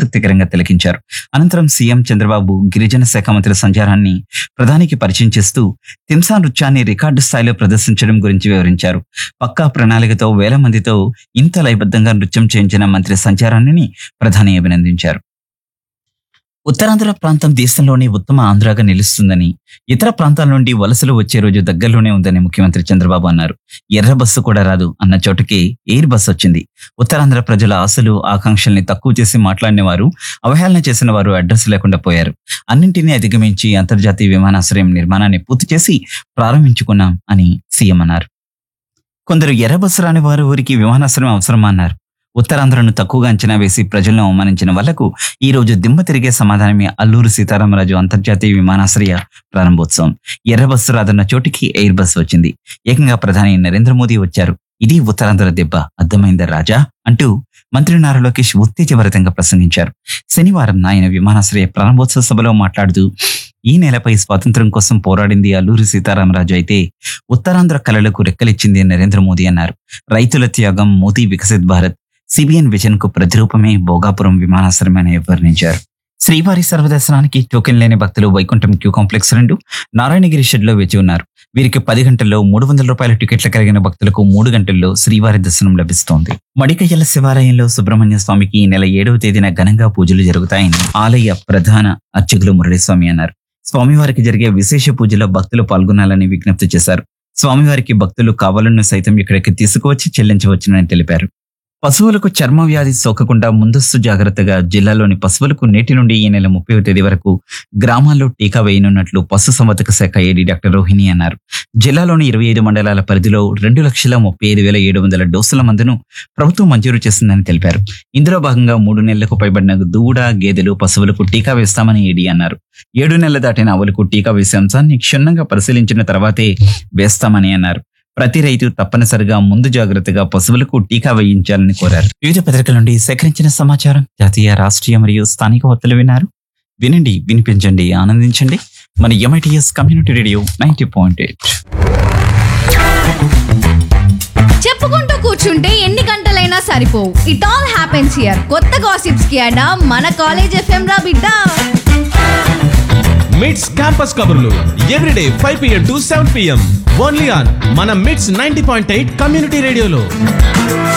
ఆసక్తికరంగా తిలకించారు అనంతరం సీఎం చంద్రబాబు గిరిజన శాఖ మంత్రి సంచారాన్ని ప్రధానికి పరిచయం చేస్తూ తింసా నృత్యాన్ని రికార్డు స్థాయిలో ప్రదర్శించడం గురించి వివరించారు పక్కా ప్రణాళికతో వేల మందితో ఇంత లయబద్ధంగా నృత్యం చేయించిన మంత్రి సంచారాన్ని ప్రధాని అభినందించారు ఉత్తరాంధ్ర ప్రాంతం దేశంలోనే ఉత్తమ ఆంధ్రాగా నిలుస్తుందని ఇతర ప్రాంతాల నుండి వలసలు వచ్చే రోజు దగ్గరలోనే ఉందని ముఖ్యమంత్రి చంద్రబాబు అన్నారు ఎర్ర బస్సు కూడా రాదు అన్న చోటుకి ఎయిర్ బస్ వచ్చింది ఉత్తరాంధ్ర ప్రజల ఆశలు ఆకాంక్షల్ని తక్కువ చేసి మాట్లాడిన వారు అవహేళన చేసిన వారు అడ్రస్ లేకుండా పోయారు అన్నింటినీ అధిగమించి అంతర్జాతీయ విమానాశ్రయం నిర్మాణాన్ని పూర్తి చేసి ప్రారంభించుకున్నాం అని సీఎం అన్నారు కొందరు ఎర్ర బస్సు రాని వారు ఊరికి విమానాశ్రయం అవసరమా అన్నారు ఉత్తరాంధ్రను తక్కువగా అంచనా వేసి ప్రజలను అవమానించిన వాళ్లకు ఈ రోజు దిమ్మ తిరిగే సమాధానమే అల్లూరు సీతారామరాజు అంతర్జాతీయ విమానాశ్రయ ప్రారంభోత్సవం ఎర్ర బస్సు రాదన్న చోటికి ఎయిర్ బస్ వచ్చింది ఏకంగా ప్రధాని నరేంద్ర మోదీ వచ్చారు ఇది ఉత్తరాంధ్ర దెబ్బ అర్థమైందా రాజా అంటూ మంత్రి నారా లోకేష్ ఉత్తేజభరితంగా ప్రసంగించారు శనివారం ఆయన విమానాశ్రయ ప్రారంభోత్సవ సభలో మాట్లాడుతూ ఈ నెలపై స్వాతంత్ర్యం కోసం పోరాడింది అల్లూరి సీతారామరాజు అయితే ఉత్తరాంధ్ర కళలకు రెక్కలిచ్చింది నరేంద్ర మోదీ అన్నారు రైతుల త్యాగం మోదీ వికసిత్ భారత్ సిబిఎన్ విజన్ కు ప్రతిరూపమే భోగాపురం విమానాశ్రయం అని వర్ణించారు శ్రీవారి సర్వదర్శనానికి టోకెన్ లేని భక్తులు వైకుంఠం క్యూ కాంప్లెక్స్ రెండు నారాయణగిరి షెడ్ లో వేచి ఉన్నారు వీరికి పది గంటల్లో మూడు వందల రూపాయల టికెట్లు కలిగిన భక్తులకు మూడు గంటల్లో శ్రీవారి దర్శనం లభిస్తోంది మడికయ్యల శివాలయంలో సుబ్రహ్మణ్య స్వామికి ఈ నెల ఏడవ తేదీన ఘనంగా పూజలు జరుగుతాయని ఆలయ ప్రధాన అర్చకులు మురళీస్వామి అన్నారు స్వామివారికి జరిగే విశేష పూజలో భక్తులు పాల్గొనాలని విజ్ఞప్తి చేశారు స్వామివారికి భక్తులు కావాలను సైతం ఇక్కడికి తీసుకువచ్చి చెల్లించవచ్చునని తెలిపారు పశువులకు చర్మ వ్యాధి సోకకుండా ముందస్తు జాగ్రత్తగా జిల్లాలోని పశువులకు నేటి నుండి ఈ నెల ముప్పై తేదీ వరకు గ్రామాల్లో టీకా వేయనున్నట్లు పశు సంవర్ధక శాఖ ఏడీ డాక్టర్ రోహిణి అన్నారు జిల్లాలోని ఇరవై ఐదు మండలాల పరిధిలో రెండు లక్షల ముప్పై ఐదు వేల ఏడు వందల డోసుల మందును ప్రభుత్వం మంజూరు చేసిందని తెలిపారు ఇందులో భాగంగా మూడు నెలలకు పైబడిన దూడ గేదెలు పశువులకు టీకా వేస్తామని ఏడీ అన్నారు ఏడు నెలలు దాటిన ఆవులకు టీకా వేసే అంశాన్ని క్షుణ్ణంగా పరిశీలించిన తర్వాతే వేస్తామని అన్నారు ప్రతి రైతు తప్పనిసరిగా ముందు జాగ్రత్తగా పశువులకు టీకా వేయించాలని కోరారు వివిధ పత్రికల నుండి సేకరించిన సమాచారం జాతీయ రాష్ట్రీయ మరియు స్థానిక వార్తలు విన్నారు వినండి వినిపించండి ఆనందించండి మన MITS community radio ninety point eight చెప్పుకుంటూ కూర్చుంటే ఎన్ని గంటలైనా సరిపోవు ఇట్ ఆల్ హ్యాపెన్స్ హియర్ కొత్త గాసిప్స్ కి అడా మన కాలేజ్ ఎఫ్ఎం రా బిడ్డ మిడ్స్ క్యాంపస్ కబుర్లు everyday five PM to seven PM only on మన MITS ninety point eight community రేడియోలో